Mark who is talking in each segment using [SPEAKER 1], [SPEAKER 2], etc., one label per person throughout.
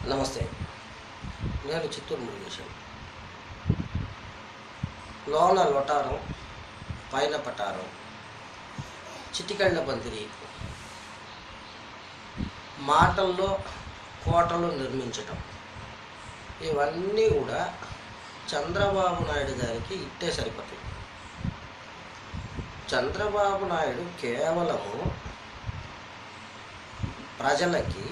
[SPEAKER 1] నమస్తే నేను చిత్తూరు మురుగేశం లోన లొటారం పైన పటారం చిటికళ్ళ పందిరి మాటల్లో కోటలు నిర్మించటం ఇవన్నీ కూడా చంద్రబాబు నాయుడు గారికి ఇట్టే సరిపోతాయి చంద్రబాబు నాయుడు కేవలము ప్రజలకి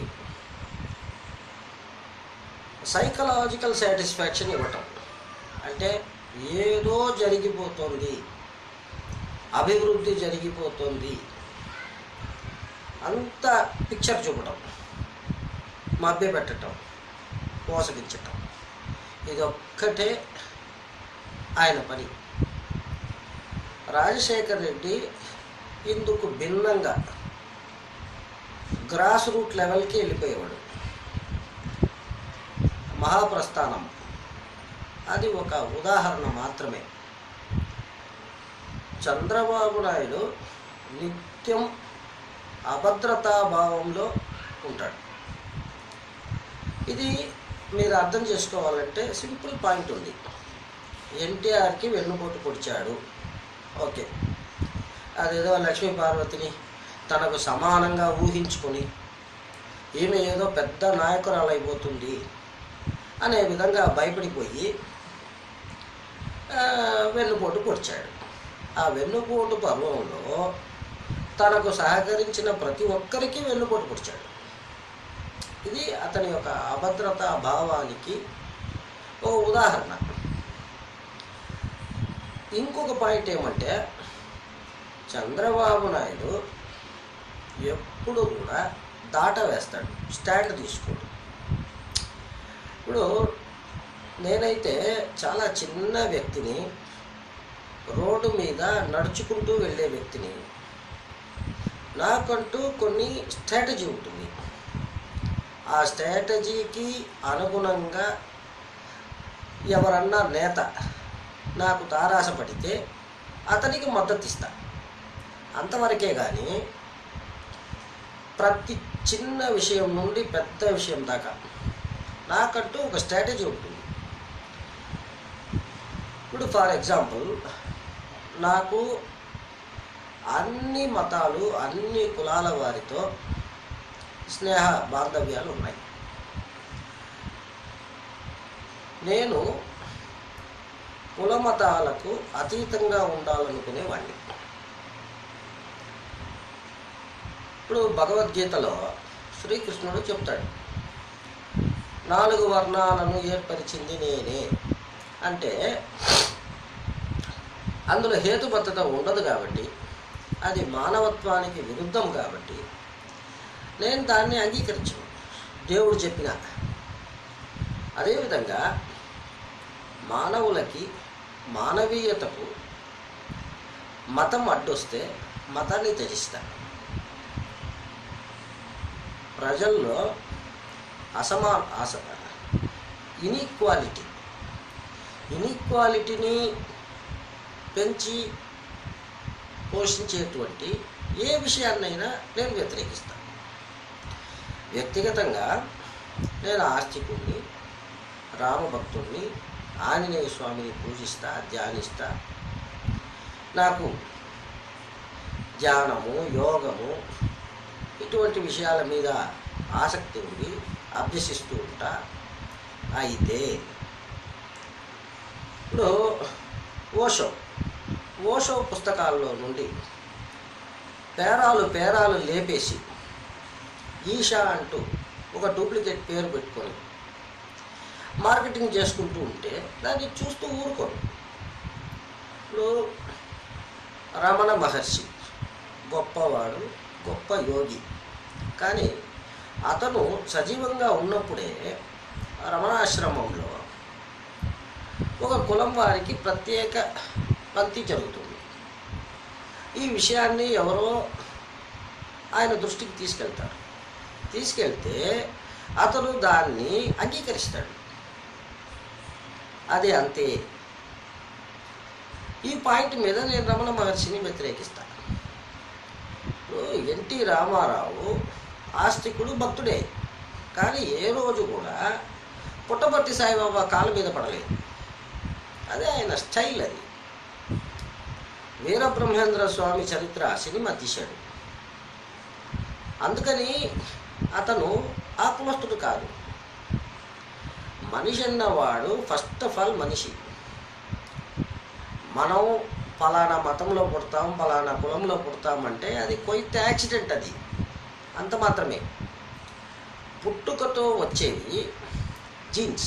[SPEAKER 1] సైకలాజికల్ సాటిస్ఫాక్షన్ ఇవ్వటం అంటే ఏదో జరిగిపోతుంది అభివృద్ధి జరిగిపోతుంది అంత పిక్చర్ చూపటం మభ్య పెట్టడం మోసగించటం ఇదొక్కటే ఆయన పని రాజశేఖర్ రెడ్డి ఇందుకు భిన్నంగా గ్రాస్ రూట్ లెవెల్కి వెళ్ళిపోయేవాడు మహాప్రస్థానం అది ఒక ఉదాహరణ మాత్రమే చంద్రబాబు నాయుడు నిత్యం అభద్రతా భావంలో ఉంటాడు ఇది మీరు అర్థం చేసుకోవాలంటే సింపుల్ పాయింట్ ఉంది ఎన్టీఆర్కి వెన్నుపోటు పొడిచాడు ఓకే అదేదో లక్ష్మీ పార్వతిని తనకు సమానంగా ఊహించుకొని ఈమె ఏదో పెద్ద నాయకురాలు అయిపోతుంది అనే విధంగా భయపడిపోయి ఆ, వెన్నుపోటు పొడిచాడు ఆ వెన్నుపోటు పర్వంలో తనకు సహకరించిన ప్రతి ఒక్కరికి వెన్నుపోటు పొడిచాడు ఇది అతని యొక్క అభద్రతా భావానికి ఒక ఉదాహరణ ఇంకొక పాయింట్ ఏమంటే చంద్రబాబు నాయుడు ఎప్పుడు కూడా దాట వేస్తాడు స్టాండ్ తీసుకోడు ఇప్పుడు నేనైతే చాలా చిన్న వ్యక్తిని రోడ్డు మీద నడుచుకుంటూ వెళ్ళే వ్యక్తిని నాకంటూ కొన్ని స్ట్రాటజీ ఉంటుంది ఆ స్ట్రాటజీకి అనుగుణంగా ఎవరన్నా నేత నాకు తారాస పడితే అతనికి మద్దతు ఇస్తా అంతవరకే కానీ ప్రతి చిన్న విషయం నుండి పెద్ద విషయం దాకా నాకంటూ ఒక స్ట్రాటజీ ఉంటుంది ఇప్పుడు ఫర్ ఎగ్జాంపుల్ నాకు అన్ని మతాలు అన్ని కులాల వారితో స్నేహ బాంధవ్యాలు ఉన్నాయి నేను కుల మతాలకు అతీతంగా ఉండాలనుకునేవాడిని ఇప్పుడు భగవద్గీతలో శ్రీకృష్ణుడు చెప్తాడు నాలుగు వర్ణాలను ఏర్పరిచింది నేనే అంటే అందులో హేతుబద్ధత ఉండదు కాబట్టి అది మానవత్వానికి విరుద్ధం కాబట్టి నేను దాన్ని అంగీకరించను దేవుడు చెప్పిన అదేవిధంగా మానవులకి మానవీయతకు మతం అడ్డొస్తే మతాన్ని త్యజిస్తాను ప్రజల్లో అసమా అస ఇనీక్వాలిటీ ఇనీక్వాలిటీని పెంచి పోషించేటువంటి ఏ విషయాన్నైనా నేను వ్యతిరేకిస్తాను వ్యక్తిగతంగా నేను ఆస్తికుడిని రామభక్తుడిని ఆంజనేయ స్వామిని పూజిస్తా ధ్యానిస్తా నాకు ధ్యానము యోగము ఇటువంటి విషయాల మీద ఆసక్తి ఉంది అభ్యసిస్తూ ఉంటా అయితే ఇప్పుడు ఓషో ఓషో పుస్తకాల్లో నుండి పేరాలు పేరాలు లేపేసి ఈషా అంటూ ఒక డూప్లికేట్ పేరు పెట్టుకొని మార్కెటింగ్ చేసుకుంటూ ఉంటే దాన్ని చూస్తూ ఊరుకోరు ఇప్పుడు రమణ మహర్షి గొప్పవాడు గొప్ప యోగి కానీ అతను సజీవంగా ఉన్నప్పుడే రమణాశ్రమంలో ఒక కులం వారికి ప్రత్యేక పంక్తి జరుగుతుంది ఈ విషయాన్ని ఎవరో ఆయన దృష్టికి తీసుకెళ్తారు తీసుకెళ్తే అతను దాన్ని అంగీకరిస్తాడు అది అంతే ఈ పాయింట్ మీద నేను రమణ మహర్షిని వ్యతిరేకిస్తాను ఇప్పుడు ఎన్టీ రామారావు ఆస్తికుడు భక్తుడే కానీ ఏ రోజు కూడా పుట్టపర్తి సాయిబాబా కాళ్ళ మీద పడలేదు అదే ఆయన స్టైల్ అది వీరబ్రహ్మేంద్ర స్వామి చరిత్ర సినిమా తీశాడు అందుకని అతను ఆ కులస్తుడు కాదు మనిషి అన్నవాడు ఫస్ట్ ఆఫ్ ఆల్ మనిషి మనం ఫలానా మతంలో పుడతాం ఫలానా కులంలో పుడతామంటే అది కొయితే యాక్సిడెంట్ అది అంత మాత్రమే పుట్టుకతో వచ్చేవి జీన్స్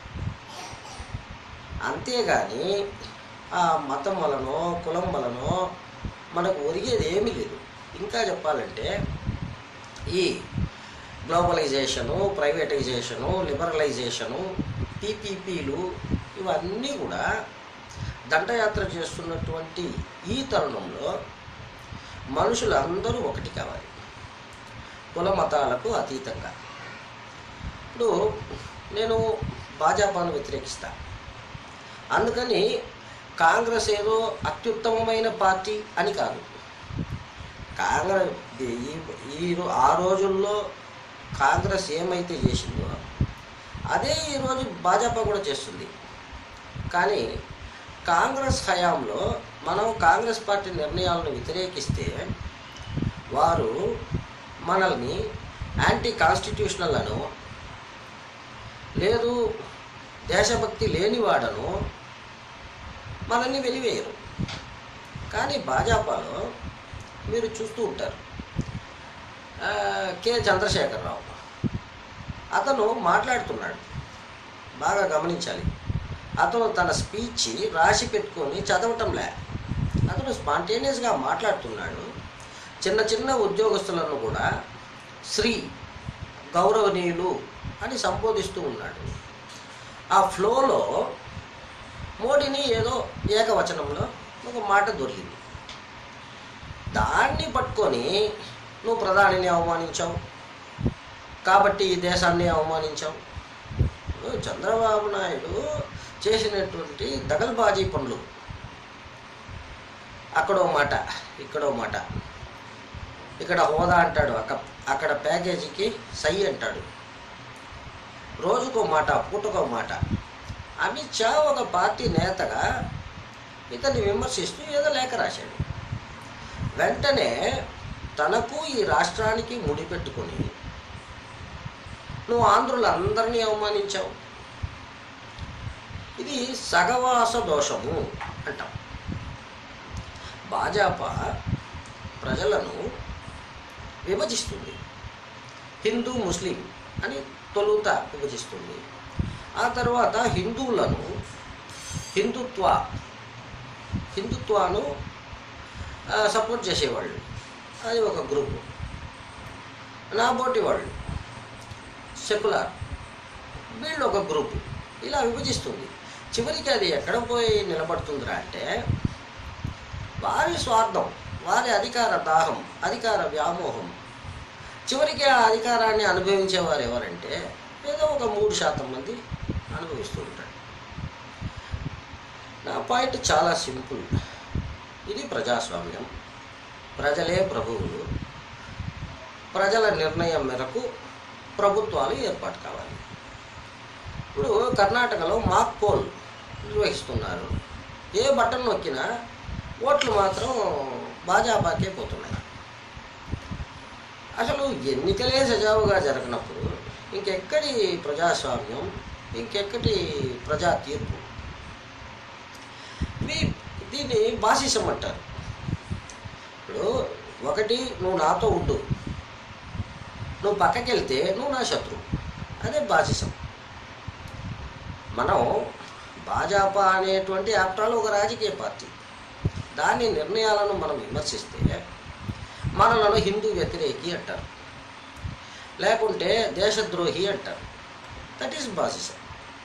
[SPEAKER 1] అంతేగాని ఆ మతం వలనో కులం వలనో మనకు ఒరిగేది ఏమీ లేదు ఇంకా చెప్పాలంటే ఈ గ్లోబలైజేషను ప్రైవేటైజేషను లిబరలైజేషను పీపీపీలు ఇవన్నీ కూడా దండయాత్ర చేస్తున్నటువంటి ఈ తరుణంలో మనుషులందరూ ఒకటి కావాలి కుల మతాలకు అతీతంగా ఇప్పుడు నేను భాజపాను వ్యతిరేకిస్తా అందుకని కాంగ్రెస్ ఏదో అత్యుత్తమమైన పార్టీ అని కాదు కాంగ్రెస్ ఈ ఈ రో- ఆ రోజుల్లో కాంగ్రెస్ ఏమైతే చేసిందో అదే ఈరోజు భాజపా కూడా చేస్తుంది కానీ కాంగ్రెస్ హయాంలో మనం కాంగ్రెస్ పార్టీ నిర్ణయాలను వ్యతిరేకిస్తే వారు మనల్ని యాంటీ కాన్స్టిట్యూషనల్ అను లేదు దేశభక్తి లేనివాడను మనల్ని వెలివేయరు కానీ భాజపాలో మీరు చూస్తూ ఉంటారు ఆ, కె చంద్రశేఖరరావు అతను మాట్లాడుతున్నాడు బాగా గమనించాలి అతను తన స్పీచ్ రాసి పెట్టుకొని చదవటంలే అతను స్పాంటేనియస్గా మాట్లాడుతున్నాడు చిన్న చిన్న ఉద్యోగస్తులను కూడా శ్రీ గౌరవనీయులు అని సంబోధిస్తూ ఉన్నాడు ఆ ఫ్లోలో మోడీని ఏదో ఏకవచనంలో ఒక మాట దొరికింది దాన్ని పట్టుకొని నువ్వు ప్రధానిని అవమానించావు కాబట్టి ఈ దేశాన్ని అవమానించావు ఇప్పుడు చంద్రబాబు నాయుడు చేసినటువంటి దగల్బాజీ పనులు అక్కడో మాట ఇక్కడో మాట ఇక్కడ హోదా అంటాడు అక్క అక్కడ ప్యాకేజీకి సై అంటాడు రోజుకో మాట పూటకో మాట అమిత్ షా ఒక పార్టీ నేతగా ఇతన్ని విమర్శిస్తూ ఏదో లేఖ రాశాడు వెంటనే తనకు ఈ రాష్ట్రానికి ముడిపెట్టుకొని నువ్వు ఆంధ్రులందరినీ అవమానించావు ఇది సగవాస దోషము అంటాం భాజపా ప్రజలను విభజిస్తుంది హిందూ ముస్లిం అని తొలుత విభజిస్తుంది ఆ తర్వాత హిందువులను హిందుత్వ హిందుత్వాను ఆ, సపోర్ట్ చేసేవాళ్ళు అది ఒక గ్రూపు నాబోటి వాళ్ళు సెకులర్ వీళ్ళు ఒక గ్రూపు ఇలా విభజిస్తుంది చివరికి అది ఎక్కడ పోయి నిలబడుతుందిరా అంటే వారి స్వార్థం వారి అధికార దాహం అధికార వ్యామోహం చివరికి ఆ అధికారాన్ని అనుభవించేవారు ఎవరంటే ఏదో ఒక మూడు శాతం మంది అనుభవిస్తూ ఉంటారు నా పాయింట్ చాలా సింపుల్ ఇది ప్రజాస్వామ్యం ప్రజలే ప్రభువులు ప్రజల నిర్ణయం మేరకు ప్రభుత్వాలు ఏర్పాటు కావాలి ఇప్పుడు కర్ణాటకలో మాక్ పోల్ నిర్వహిస్తున్నారు ఏ బటన్ నొక్కినా ఓట్లు మాత్రం భాజపాకే పోతున్నాయి అసలు ఎన్నికలే సజావుగా జరగనప్పుడు ఇంకెక్కడి ప్రజాస్వామ్యం ఇంకెక్కడి ప్రజా తీర్పు ఇవి దీన్ని బాసిసం అంటారు ఇప్పుడు ఒకటి నువ్వు నాతో ఉండు నువ్వు పక్కకి వెళ్తే నువ్వు నా శత్రువు అదే బాసిసం మనం భాజపా అనేటువంటి ఆఫ్టర్ ఆల్ ఒక రాజకీయ పార్టీ దాని నిర్ణయాలను మనం విమర్శిస్తే మనలను హిందూ వ్యతిరేకి అంటారు లేకుంటే దేశద్రోహి అంటారు that is bossism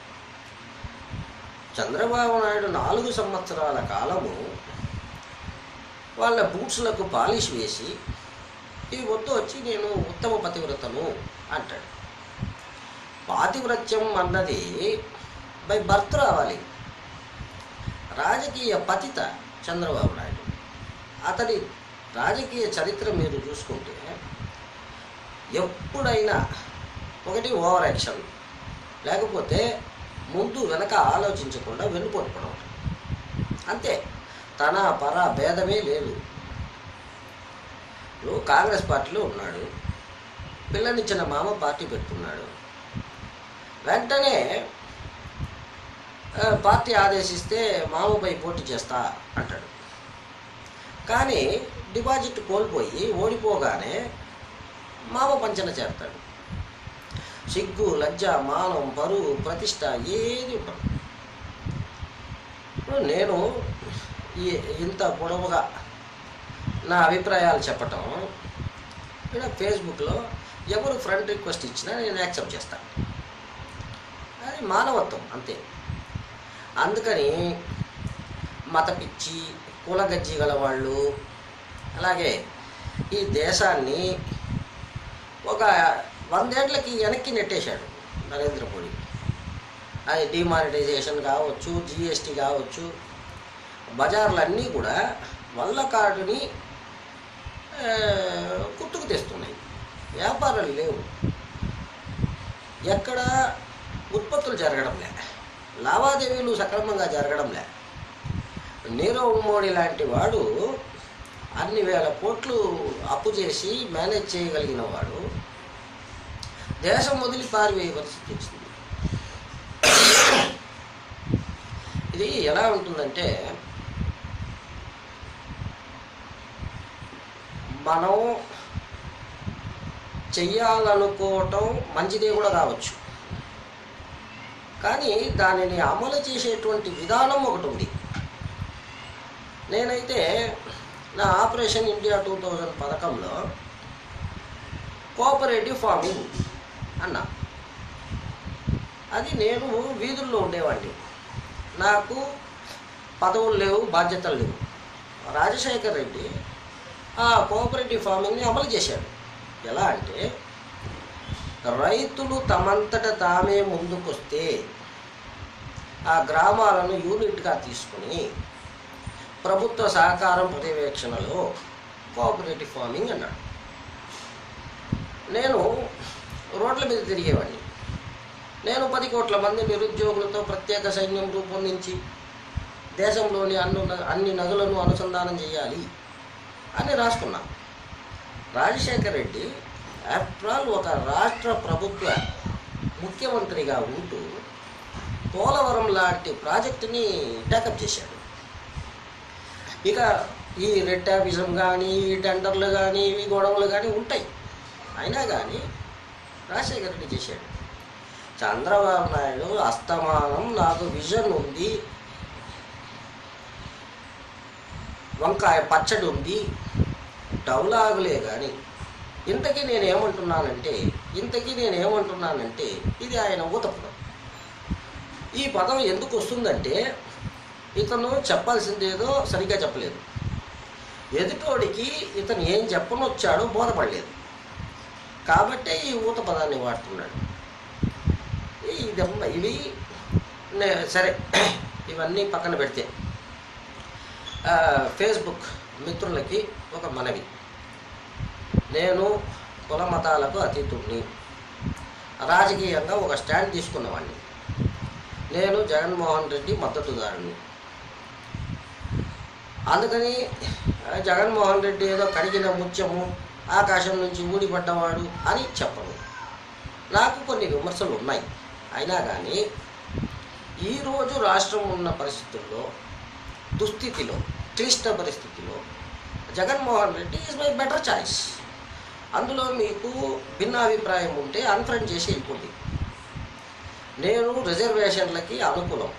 [SPEAKER 1] Chandrababu Naidu నాలుగు సంవత్సరాల కాలము వాళ్ళ బూట్స్లకు పాలిష్ వేసి ఈ వద్దు వచ్చి నేను ఉత్తమ పతివ్రతను అంటాడు పాతివ్రత్యం అన్నది బై బర్త్ రావాలి రాజకీయ పతిత చంద్రబాబు నాయుడు అతడి రాజకీయ చరిత్ర మీరు చూసుకుంటే ఎప్పుడైనా ఒకటి ఓవర్ యాక్షన్ లేకపోతే ముందు వెనక ఆలోచించకుండా వెన్నుపోటు పడవటం అంతే తన పర భేదమే లేదు ఇప్పుడు కాంగ్రెస్ పార్టీలో ఉన్నాడు పిల్లనిచ్చిన మామ పార్టీ పెట్టుకున్నాడు వెంటనే ఆ, పార్టీ ఆదేశిస్తే మామపై పోటీ చేస్తా అంటాడు కానీ డిపాజిట్ కోల్పోయి ఓడిపోగానే మామ పంచన చేస్తాడు సిగ్గు లజ్జ మానం పరువు ప్రతిష్ట ఏది ఉండదు ఇప్పుడు నేను ఈ ఇంత పొడవుగా నా అభిప్రాయాలు చెప్పటం ఇక్కడ ఫేస్బుక్లో ఎవరు ఫ్రెండ్ రిక్వెస్ట్ ఇచ్చినా నేను యాక్సెప్ట్ చేస్తాను అది మానవత్వం అంతే అందుకని మత పిచ్చి కులగజ్జి గల వాళ్ళు అలాగే ఈ దేశాన్ని ఒక వందేళ్లకి వెనక్కి నెట్టేశాడు నరేంద్ర మోడీ అది డిమానిటైజేషన్ కావచ్చు జిఎస్టీ కావచ్చు బజార్లన్నీ కూడా వల్ల కార్డుని ఆ, గుర్తుకు తెస్తున్నాయి వ్యాపారాలు లేవు ఎక్కడ ఉత్పత్తులు జరగడం లే లావాదేవీలు సక్రమంగా జరగడం లే నీరవ్ మోడీ లాంటి వాడు అన్ని వేల కోట్లు అప్పు చేసి మేనేజ్ చేయగలిగిన వాడు దేశం వదిలి పారిపోయే పరిస్థితి వచ్చింది ఇది ఎలా ఉంటుందంటే మనం చెయ్యాలనుకోవటం మంచిదే కూడా కావచ్చు కానీ దానిని అమలు చేసేటువంటి విధానం ఒకటి ఉంది నేనైతే నా ఆపరేషన్ ఇండియా టూ థౌజండ్ పథకంలో కోఆపరేటివ్ ఫార్మింగ్ అన్నా అది నేను వీధుల్లో ఉండేవాడిని నాకు పదవులు లేవు బాధ్యతలు లేవు రాజశేఖర్ రెడ్డి ఆ కోఆపరేటివ్ ఫార్మింగ్ని అమలు చేశాడు ఎలా అంటే రైతులు తమంతట తామే ముందుకొస్తే ఆ గ్రామాలను యూనిట్గా తీసుకుని ప్రభుత్వ సహకారం పర్యవేక్షణలో కోఆపరేటివ్ ఫార్మింగ్ అన్నాడు నేను రోడ్ల మీద తిరిగేవాడిని నేను పది కోట్ల మంది నిరుద్యోగులతో ప్రత్యేక సైన్యం రూపొందించి దేశంలోని అన్ను అన్ని నదులను అనుసంధానం చేయాలి అని రాసుకున్నా రాజశేఖర్ రెడ్డి ఆఫ్టర్ ఆల్ ఒక రాష్ట్ర ప్రభుత్వ ముఖ్యమంత్రిగా ఉంటూ పోలవరం లాంటి ప్రాజెక్టుని టేకప్ చేశాడు ఇక ఈ రెట్టాఫిజం కానీ ఈ టెండర్లు కానీ ఈ గొడవలు కానీ ఉంటాయి అయినా కానీ రాజశేఖర రెడ్డి చేశాడు చంద్రబాబు నాయుడు అస్తమానం నాకు విజన్ ఉంది వంకాయ పచ్చడి ఉంది డౌలాగులే కానీ ఇంతకీ నేను ఏమంటున్నానంటే ఇంతకీ నేను ఏమంటున్నానంటే ఇది ఆయన ఊత పదం ఈ పదం ఎందుకు వస్తుందంటే ఇతను చెప్పాల్సిందేదో సరిగ్గా చెప్పలేదు ఎదుటోడికి ఇతను ఏం చెప్పనొచ్చాడో బోధపడలేదు కాబట్టే ఈ ఊత పదాన్ని వాడుతున్నాడు ఇది ఇవి నే- సరే ఇవన్నీ పక్కన పెడితే ఆ, ఫేస్బుక్ మిత్రులకి ఒక మనవి నేను కుల మతాలకు అతీతుడిని రాజకీయంగా ఒక స్టాండ్ తీసుకున్నవాడిని నేను జగన్మోహన్ రెడ్డి మద్దతుదారుని అందుకని ఆ, జగన్మోహన్ రెడ్డి ఏదో కడిగిన ముత్యము ఆకాశం నుంచి ఊడిపడ్డవాడు అని చెప్పను నాకు కొన్ని విమర్శలు ఉన్నాయి అయినా కానీ ఈరోజు రాష్ట్రం ఉన్న పరిస్థితుల్లో దుస్థితిలో క్లిష్ట పరిస్థితిలో Jaganmohan Reddy is my better choice అందులో మీకు భిన్నాభిప్రాయం ఉంటే అన్ఫ్రెండ్ చేసి వెళ్ళిపోండి నేను రిజర్వేషన్లకి అనుకూలం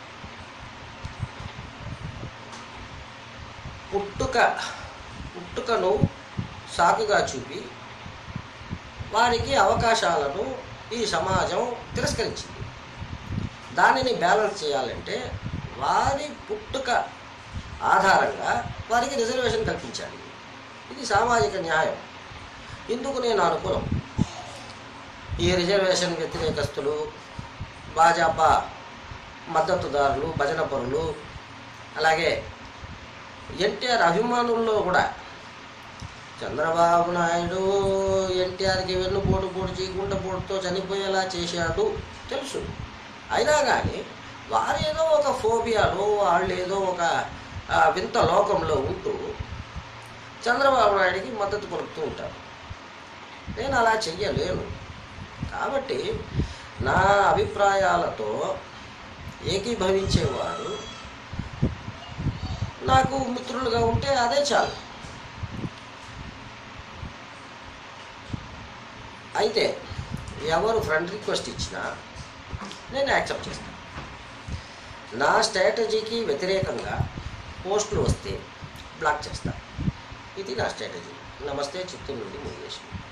[SPEAKER 1] పుట్టుక పుట్టుకను సాకుగా చూపి వారికి అవకాశాలను ఈ సమాజం తిరస్కరించింది దానిని బ్యాలెన్స్ చేయాలంటే వారి పుట్టుక ఆధారంగా వారికి రిజర్వేషన్ కల్పించాలి ఇది సామాజిక న్యాయం ఇందుకు నేను అనుకూలం ఈ రిజర్వేషన్ వ్యతిరేకస్తులు భాజపా మద్దతుదారులు భజన పరులు అలాగే ఎన్టీఆర్ అభిమానుల్లో కూడా చంద్రబాబు నాయుడు ఎన్టీఆర్కి వెన్నుపోటు పోటు చేయకుండా పోటుతో చనిపోయేలా చేశాడు తెలుసు అయినా కానీ వారు ఏదో ఒక ఫోబియాలో వాళ్ళు ఏదో ఒక ఆ, వింత లోకంలో ఉంటూ చంద్రబాబు నాయుడికి మద్దతు పలుకుతూ ఉంటారు నేను అలా చెయ్యలేను కాబట్టి నా అభిప్రాయాలతో ఏకీభవించేవారు నాకు మిత్రులుగా ఉంటే అదే చాలు అయితే ఎవరు ఫ్రెండ్ రిక్వెస్ట్ ఇచ్చినా నేను యాక్సెప్ట్ చేస్తాను నా స్ట్రాటజీకి వ్యతిరేకంగా పోస్టులు వస్తే బ్లాక్ చేస్తాను ఇది నా స్ట్రాటజీ నమస్తే చిత్తూరు నుండి మురుగేశ్వరి